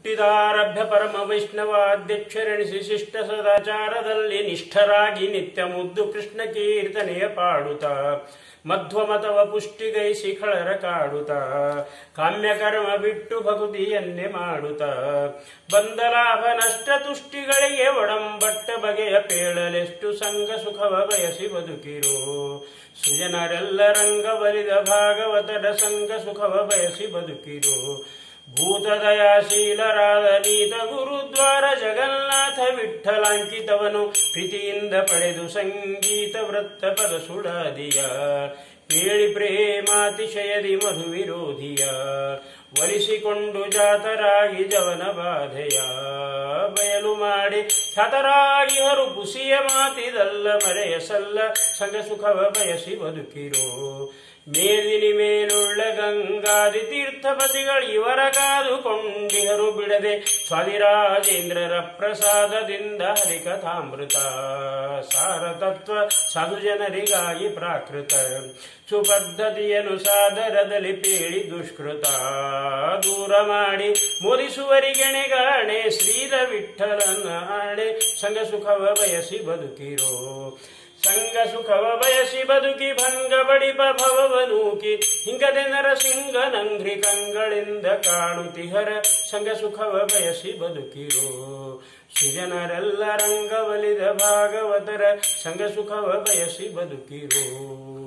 ಹುಟ್ಟಿದಾರಭ್ಯ ಪರಮ ವೈಷ್ಣವಾಧ್ಯಕ್ಷರೆಣಿಸಿ ಶಿಷ್ಟ ಸದಾಚಾರದಲ್ಲಿ ನಿಷ್ಠರಾಗಿ ನಿತ್ಯ ಮುದ್ದು ಕೃಷ್ಣ ಕೀರ್ತನೆಯ ಪಾಡುತ್ತ ಮಧ್ವಮತವ ಪುಷ್ಟಿಗೈಸಿ ಖಳರ ಕಾಡುತ್ತ ಕಾಮ್ಯಕರ್ಮ ಬಿಟ್ಟು ಭಕುತಿಯನ್ನೇ ಮಾಡುತ್ತ ಬಂದ ಲಾಭ ನಷ್ಟ ತುಷ್ಟಿಗಳಿಗೆ ಒಡಂಬಟ್ಟ ಬಗೆಯ ಪೇಳಲೆಷ್ಟು ಸಂಘ ಸುಖವ ಬಯಸಿ ಬದುಕಿರೋ ಸುಜನರೆಲ್ಲ ರಂಗ ಬಲಿದ ಭಾಗವತರ ಸಂಘ ಸುಖವ ಬಯಸಿ ಬದುಕಿರೋ ಭೂತದಯಾಶೀಲರಾದ ನೀತ ಗುರುದ್ವಾರ ಜಗನ್ನಾಥ ವಿಠಲಾಂಕಿತವನು ಪ್ರೀತಿಯಿಂದ ಪಡೆದು ಸಂಗೀತ ವೃತ್ತ ಪದ ಸುಳಾದಿಯ ಕೇಳಿ ಪ್ರೇಮಾತಿಶಯದಿ ಮಧು ವಿರೋಧಿಯ ಒಲಿಸಿಕೊಂಡು ಜಾತರಾಗಿ ಜವನ ಬಾಧೆಯ ಬಯಲು ಮಾಡಿ ಖ್ಯಾತರಾಗಿ ಹರು ಪುಸಿಯ ಮಾತಿದಲ್ಲ ಮರೆಯ ಸಲ್ಲ ಸಂಗ ಸುಖವ ಬಯಸಿ ಬದುಕಿರೋ ಮೇದಿನಿ ಮೇಲುಳ್ಳ ಗಂಗಾದಿ ತೀರ್ಥಪತಿಗಳು ಇವರ ಕಾದುಕೊಂಡಿಹರು ಬಿಡದೆ ಸ್ವಾದಿರಾಜೇಂದ್ರರ ಪ್ರಸಾದದಿಂದ ಹರಿಕಥಾಮೃತ ಸಾರತತ್ವ ಸಾಧು ಜನರಿಗಾಗಿ ಪ್ರಾಕೃತ ಸುಪದ್ಧತಿಯನ್ನು ಸಾದರದಲ್ಲಿ ಪೇಳಿ ದುಷ್ಕೃತ ದೂರ ಮಾಡಿ ಮೋದಿಸುವರಿಗೆಣೆಗಾಣೆ ಶ್ರೀರ ವಿಠಲನ ಆಣೆ ಸಂಗ ಸುಖವ ಬಯಸಿ ಬದುಕಿರೋ ಸಂಗ ಸುಖವ ಬಯಸಿ ಬದುಕಿ ಭಂಗ ಬಡಿಪ ಭವವನೂಕಿ ಹಿಂಗದೆ ನರಸಿಂಗ ನಂಘ್ರಿ ಕಂಗಳಿಂದ ಕಾಣುತಿಹರ ಸಂಗ ಸುಖವ ಬಯಸಿ ಬದುಕಿರೋ ಸುಜನರೆಲ್ಲ ರಂಗವಲಿದ ಭಾಗವತರ ಸಂಗ ಸುಖವ ಬಯಸಿ ಬದುಕಿರೋ